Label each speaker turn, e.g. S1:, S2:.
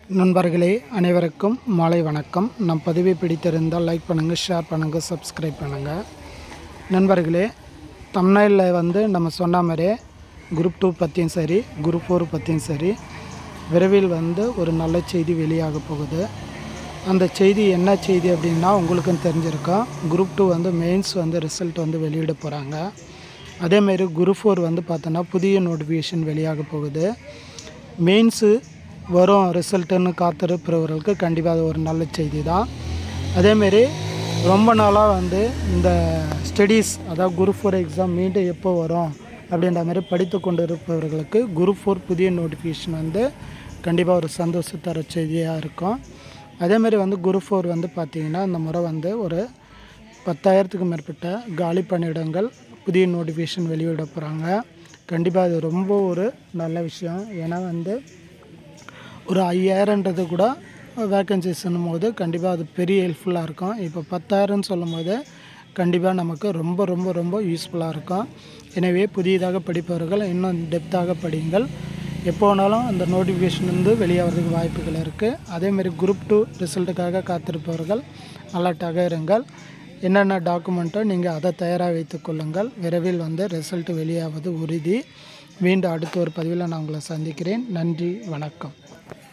S1: நண்பர்களே அனைவருக்கும் மாலை வணக்கம் நம் பதிவை பிடித்திருந்தால் லைக் பண்ணுங்கள் ஷேர் பண்ணுங்கள் சப்ஸ்கிரைப் பண்ணுங்கள் நண்பர்களே தமிழ்நாட்டில் வந்து நம்ம சொன்ன மாதிரியே குரூப் டூ பற்றியும் சரி குரூப் ஃபோர் பற்றியும் சரி விரைவில் வந்து ஒரு நல்ல செய்தி வெளியாக போகுது அந்த செய்தி என்ன செய்தி அப்படின்னா உங்களுக்கும் தெரிஞ்சிருக்கும் குரூப் டூ வந்து மெயின்ஸ் வந்து ரிசல்ட் வந்து வெளியிட போகிறாங்க அதேமாரி குரூப் ஃபோர் வந்து பார்த்தோன்னா புதிய நோட்டிஃபிகேஷன் வெளியாக போகுது மெயின்ஸு வரும் ரிசல்ட்டுன்னு காத்திருப்பவர்களுக்கு கண்டிப்பாக அது ஒரு நல்ல செய்தி தான் அதேமாரி ரொம்ப நாளாக வந்து இந்த ஸ்டடீஸ் அதாவது குரூப் ஃபோர் எக்ஸாம் மீண்டும் எப்போ வரும் அப்படின்ற மாதிரி படித்து கொண்டு இருப்பவர்களுக்கு குரூப் ஃபோர் புதிய நோட்டிஃபிகேஷன் வந்து கண்டிப்பாக ஒரு சந்தோஷ தர செய்தியாக இருக்கும் அதேமாரி வந்து குரூப் ஃபோர் வந்து பார்த்திங்கன்னா இந்த முறை வந்து ஒரு பத்தாயிரத்துக்கும் மேற்பட்ட காலி பணியிடங்கள் புதிய நோட்டிஃபிகேஷன் வெளியிட போகிறாங்க கண்டிப்பாக அது ரொம்ப ஒரு நல்ல விஷயம் ஏன்னா வந்து ஒரு ஐயாயிரன்றது கூட வேக்கன்சிஸ்ன்னும் போது கண்டிப்பாக அது பெரிய ஹெல்ப்ஃபுல்லாக இருக்கும் இப்போ பத்தாயிரம்னு சொல்லும் போது கண்டிப்பாக நமக்கு ரொம்ப ரொம்ப ரொம்ப யூஸ்ஃபுல்லாக இருக்கும் எனவே புதியதாக படிப்பவர்கள் இன்னும் டெப்த்தாக படியுங்கள் எப்போ வேணாலும் அந்த நோட்டிஃபிகேஷன் வந்து வெளியாகிறதுக்கு வாய்ப்புகள் இருக்குது அதேமாரி குரூப் டூ ரிசல்ட்டுக்காக காத்திருப்பவர்கள் அலர்ட்டாக இருங்கள் என்னென்ன டாக்குமெண்ட்டோ நீங்கள் அதை தயாராக வைத்துக் கொள்ளுங்கள் விரைவில் வந்து ரிசல்ட் வெளியாவது உறுதி மீண்டும் அடுத்த ஒரு பதிவில் நான் உங்களை சந்திக்கிறேன் நன்றி வணக்கம்